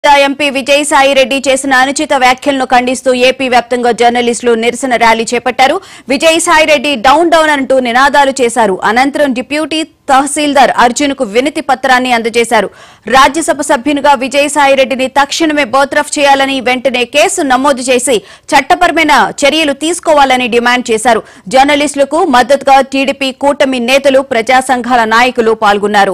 MP Vijayasai Reddy చేసిన అనుచిత వ్యాఖ్యలను ఖండిస్తూ ఏపీ వ్యాప్తంగా జర్నలిస్టులు నిరసన ర్యాలీ చేపట్టారు విజయసాయి రెడ్డి డౌన్ డౌన్ అంటూ నినాదాలు చేశారు అనంతరం డిప్యూటీ తహసీల్దార్ అర్జున్ కు వినతి పత్రాన్ని అందజేశారు రాజ్యసభ సభ్యునిగా విజయసాయి రెడ్డిని తక్షణమే బర్తరఫ్ చేయాలని వెంటనే కేసు నమోదు చేసి చట్టపరమైన చర్యలు తీసుకోవాలని డిమాండ్ చేశారు జర్నలిస్టులకు మద్దతుగా టీడీపీ కూటమి నేతలు ప్రజా సంఘాల నాయకులు పాల్గొన్నారు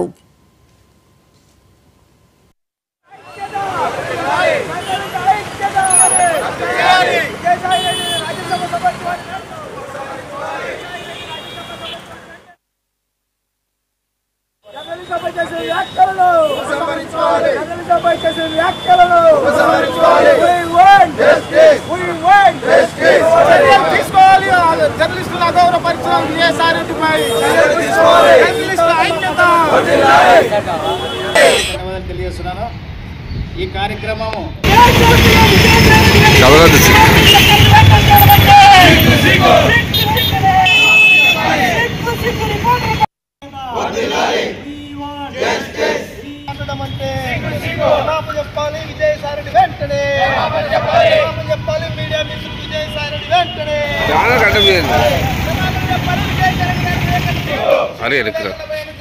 జర్నలిజంపై చేసే వ్యాఖ్యలను జర్నలిజంపై చేసే వ్యాఖ్యలను We want We want చర్యలు తీసుకోవాలి జర్నలిస్టులు అగౌరవపరిచిన విజయసాయి రెడ్డిపై జర్నలిస్టుల ఐక్యత ధన్యవాదాలు తెలియజేస్తున్నాను ఈ కార్యక్రమము మాట్లాడడం అంటే క్షమాపణ చెప్పాలి విజయసాయి రెడ్డి వెంటనే క్షమాపణ చెప్పాలి మీడియా మిత్రులు విజయసాయి రెడ్డి వెంటనే చాలా కట్టం చేయండి క్షమాపణ చెప్పాలి విజయసాయి రెడ్డి వెంటనే అరే ఎరుకురా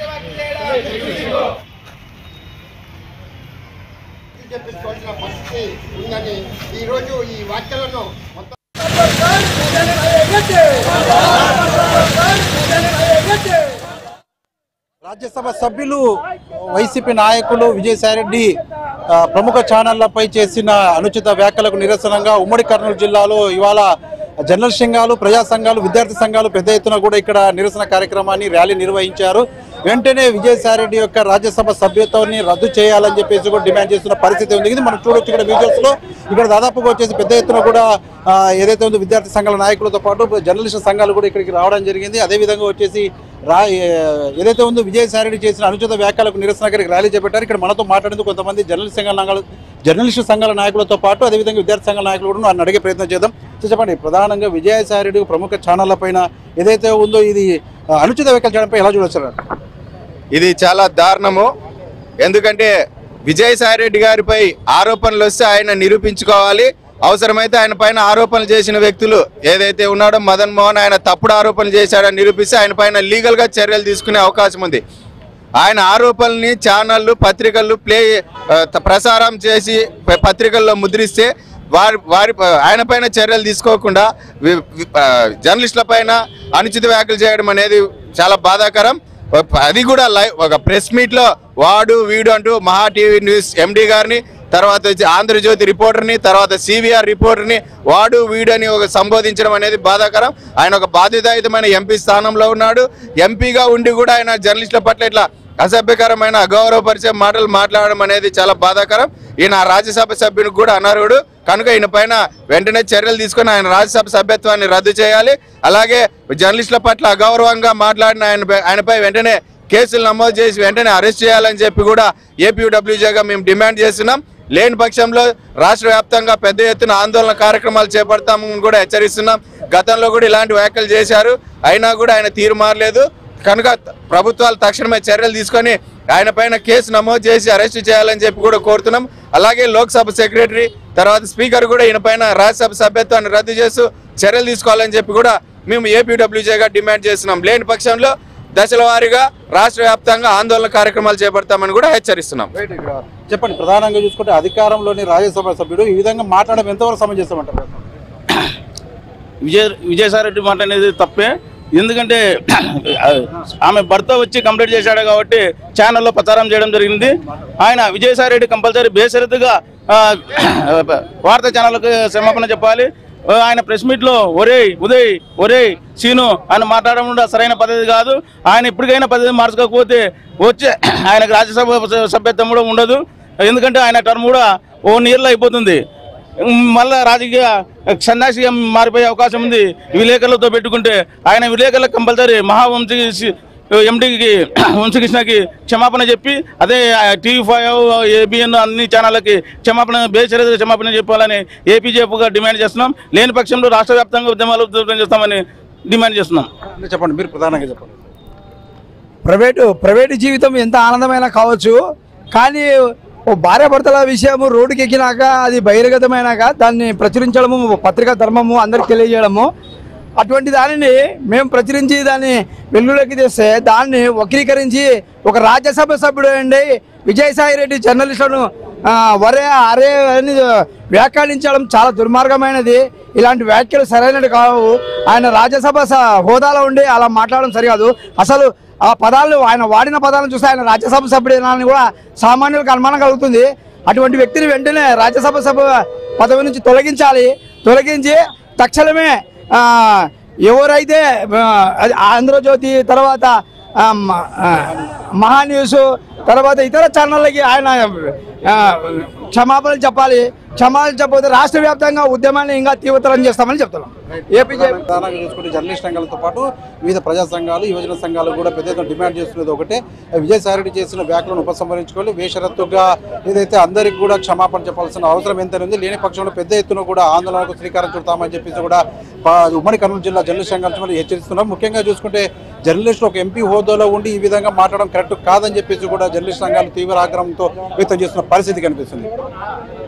చెప్పించుకోవాల్సిన పరిస్థితి ఉందని ఈరోజు ఈ వార్తలను మొత్తం రాజ్యసభ సభ్యులు వైసీపీ నాయకులు విజయసాయిరెడ్డి ఆ, ప్రముఖ ఛానళ్లపై చేసిన అనుచిత వ్యాఖ్యలకు నిరసనగా ఉమ్మడి కర్నూలు జిల్లాలో ఇవాళ జర్నల్ సంఘాలు ప్రజా సంఘాలు విద్యార్థి సంఘాలు పెద్ద ఎత్తున కూడా ఇక్కడ నిరసన కార్యక్రమాన్ని ర్యాలీ నిర్వహించారు వెంటనే విజయసాయిరెడ్డి యొక్క రాజ్యసభ సభ్యత్వాన్ని రద్దు చేయాలని చెప్పేసి కూడా డిమాండ్ చేస్తున్న పరిస్థితి ఉంది ఇది మనం చూడొచ్చు ఇక్కడ విజువల్స్ లో ఇక్కడ దాదాపుగా వచ్చేసి పెద్ద ఎత్తున కూడా ఆ, ఏదైతే ఉందో విద్యార్థి సంఘాల నాయకులతో పాటు జర్నలిస్ట్ సంఘాలు కూడా ఇక్కడికి రావడం జరిగింది అదేవిధంగా వచ్చేసి రా ఏ- ఏదైతే ఉందో విజయసాయిరెడ్డి చేసిన అనుచిత వ్యాఖ్యలకు నిరసన ఇక్కడికి ర్యాలీ చేపట్టారు ఇక్కడ మనతో మాట్లాడేందుకు కొంతమంది జర్నలిస్ట్ సంఘాల నాయకులు జర్నలిస్టు సంఘాల నాయకులతో పాటు అదేవిధంగా విద్యార్థి సంఘాల నాయకులు కూడా నన్ను అడిగే ప్రయత్నం చేద్దాం సో చెప్పండి ప్రధానంగా విజయసాయిరెడ్డి ప్రముఖ ఛానళ్ల పైన ఏదైతే ఉందో ఇది ఆ, అనుచిత వ్యాఖ్యలు చేయడంపై ఎలా చూడొచ్చు ఇది చాలా దారుణము ఎందుకంటే విజయసాయి రెడ్డి గారిపై ఆరోపణలు వస్తే ఆయన నిరూపించుకోవాలి అవసరమైతే ఆయన పైన ఆరోపణలు చేసిన వ్యక్తులు ఏదైతే ఉన్నాడో మదన్ మోహన్ ఆయన తప్పుడు ఆరోపణలు చేశాడని నిరూపిస్తే ఆయన పైన లీగల్ గా చర్యలు తీసుకునే అవకాశం ఉంది ఆయన ఆరోపణల్ని ఛానళ్ళు పత్రికలు ప్లే ఆ, త- ప్రసారం చేసి ప- పత్రికల్లో ముద్రిస్తే వారి వారి ఆయన పైన చర్యలు తీసుకోకుండా వి- వి- ఆ, జర్నలిస్టుల పైన అనుచిత వ్యాఖ్యలు చేయడం అనేది చాలా బాధాకరం అది కూడా లైవ్ ఒక ప్రెస్ మీట్ లో వాడు వీడు అంటూ మహా టీవీ న్యూస్ ఎండి గారిని తర్వాత వచ్చి ఆంధ్రజ్యోతి రిపోర్టర్ని తర్వాత సివిఆర్ రిపోర్టర్ని వాడు వీడు అని ఒక సంబోధించడం అనేది బాధాకరం ఆయన ఒక బాధ్యతాయుతమైన ఎంపీ స్థానంలో ఉన్నాడు ఎంపీగా ఉండి కూడా ఆయన జర్నలిస్టుల పట్ల ఇట్లా అసభ్యకరమైన అగౌరవపరిచే మాటలు మాట్లాడడం అనేది చాలా బాధాకరం ఈయన ఆ రాజ్యసభ సభ్యునికి కూడా అనర్హుడు కనుక ఈయన పైన వెంటనే చర్యలు తీసుకొని ఆయన రాజ్యసభ సభ్యత్వాన్ని రద్దు చేయాలి అలాగే జర్నలిస్టుల పట్ల అగౌరవంగా మాట్లాడిన ఆయన ఆయనపై వెంటనే కేసులు నమోదు చేసి వెంటనే అరెస్ట్ చేయాలని చెప్పి కూడా ఏపీడబ్ల్యూజేగా మేము డిమాండ్ చేస్తున్నాం లేని పక్షంలో రాష్ట్ర వ్యాప్తంగా పెద్ద ఎత్తున ఆందోళన కార్యక్రమాలు చేపడతామని కూడా హెచ్చరిస్తున్నాం గతంలో కూడా ఇలాంటి వ్యాఖ్యలు చేశారు అయినా కూడా ఆయన తీరు మారలేదు కనుక ప్రభుత్వాలు తక్షణమే చర్యలు తీసుకొని ఆయన పైన కేసు నమోదు చేసి అరెస్ట్ చేయాలని చెప్పి కూడా కోరుతున్నాం అలాగే లోక్సభ సెక్రటరీ తర్వాత స్పీకర్ కూడా ఈయన పైన రాజ్యసభ సభ్యత్వాన్ని రద్దు చేస్తూ చర్యలు తీసుకోవాలని చెప్పి కూడా మేము ఏపీడబ్ల్యూజేగా డిమాండ్ చేస్తున్నాం లేని పక్షంలో దశల వారీగా రాష్ట్ర వ్యాప్తంగా ఆందోళన కార్యక్రమాలు చేపడతామని కూడా హెచ్చరిస్తున్నాం రైట్ ఇక్కడ చెప్పండి ప్రధానంగా చూసుకుంటే అధికారంలోని రాజ్యసభ సభ్యుడు ఈ విధంగా మాట్లాడడం ఎంతవరకు సమంజసమంటారు విజయ విజయసాయిరెడ్డి మాట అనేది తప్పే ఎందుకంటే ఆమె భర్త వచ్చి కంప్లీట్ చేశాడు కాబట్టి ఛానల్లో ప్రచారం చేయడం జరిగింది ఆయన విజయసాయిరెడ్డి కంపల్సరీ బేసరితగా ఆ, వార్తా ఛానళ్ళకు క్షమాపణ చెప్పాలి ఆ, ఆయన ప్రెస్ మీట్లో ఒరే ఉదయ్ ఒరే సీను ఆయన మాట్లాడడం కూడా సరైన పద్ధతి కాదు ఆయన ఇప్పటికైనా పద్ధతి మార్చుకోకపోతే వచ్చే ఆయనకు రాజ్యసభ సభ్యత్వం కూడా ఉండదు ఎందుకంటే ఆయన టర్మ్ కూడా ఓ ఇయర్లో అయిపోతుంది మళ్ళా రాజకీయ సన్యాసిగా మారిపోయే అవకాశం ఉంది విలేకరులతో పెట్టుకుంటే ఆయన విలేకరులకు కంపల్సరీ మహావంశీ ఎండికి వంశకృష్ణకి క్షమాపణ చెప్పి అదే టీవీ ఫైవ్ ఏబిఎన్ అన్ని ఛానళ్ళకి క్షమాపణ బేసరిగా క్షమాపణ చెప్పాలని ఏపీజేఎఫ్గా డిమాండ్ చేస్తున్నాం లేని పక్షంలో రాష్ట్ర వ్యాప్తంగా ఉద్యమాలు ఉధృతం చేస్తామని డిమాండ్ చేస్తున్నాం అంటే చెప్పండి మీరు ప్రధానంగా చెప్పండి ప్రైవేటు ప్రైవేటు జీవితం ఎంత ఆనందమైనా కావచ్చు కానీ ఓ భార్యాభర్తల విషయము రోడ్డుకి ఎక్కినాక అది బహిర్గతమైనాక దాన్ని ప్రచురించడము పత్రికా ధర్మము అందరికి తెలియజేయడము అటువంటి దానిని మేము ప్రచురించి దాన్ని వెల్లులోకి తెస్తే దాన్ని వక్రీకరించి ఒక రాజ్యసభ సభ్యుడు అండి విజయసాయి రెడ్డి జర్నలిస్టులను ఆ, వరే అరే అని వ్యాఖ్యానించడం చాలా దుర్మార్గమైనది ఇలాంటి వ్యాఖ్యలు సరైనవి కావు ఆయన రాజ్యసభ స- హోదాలో ఉండి అలా మాట్లాడడం సరికాదు అసలు ఆ పదాలు ఆయన వాడిన పదాలను చూస్తే ఆయన రాజ్యసభ సభ్యుడని కూడా సామాన్యులకు అనుమానం కలుగుతుంది అటువంటి వ్యక్తిని వెంటనే రాజ్యసభ సభ పదవి నుంచి తొలగించాలి తొలగించి తక్షణమే ఆ, ఎవరైతే ఆ, అది ఆంధ్రజ్యోతి తర్వాత ఆ, మ- ఆ, మహా న్యూస్ తర్వాత ఇతర ఛానళ్ళకి ఆయన ఆ, క్షమాపణలు చెప్పాలి క్షమాపణ చెప్పకపోతే రాష్ట్ర వ్యాప్తంగా ఉద్యమాన్ని ఇంకా తీవ్రతరం చేస్తామని చెప్తున్నాం ఏపీ ప్రధానంగా చూసుకుంటే జర్నలిస్ట్ సంఘాలతో పాటు వివిధ ప్రజా సంఘాలు యువజన సంఘాలు కూడా పెద్ద ఎత్తున డిమాండ్ చేస్తున్నది ఒకటే విజయసాయిరెడ్డి చేసిన వ్యాఖ్యలను ఉపసంహరించుకోవాలి వేషరత్తుగా ఏదైతే అందరికీ కూడా క్షమాపణ చెప్పాల్సిన అవసరం ఎంత ఉంది లేని పక్షంలో పెద్ద ఎత్తున కూడా ఆందోళనకు శ్రీకారం చుడతామని చెప్పేసి కూడా ప- ఉమ్మడి కర్నూలు జిల్లా జర్నలిస్ట్ సంఘాల నుంచి మనం హెచ్చరిస్తున్నాం ముఖ్యంగా చూసుకుంటే జర్నలిస్టులు ఒక ఎంపీ హోదాలో ఉండి ఈ విధంగా మాట్లాడడం కరెక్ట్ కాదని చెప్పేసి కూడా జర్నలిస్ట్ సంఘాలు తీవ్ర ఆగ్రహంతో వ్యక్తం చేస్తున్న పరిస్థితి కనిపిస్తుంది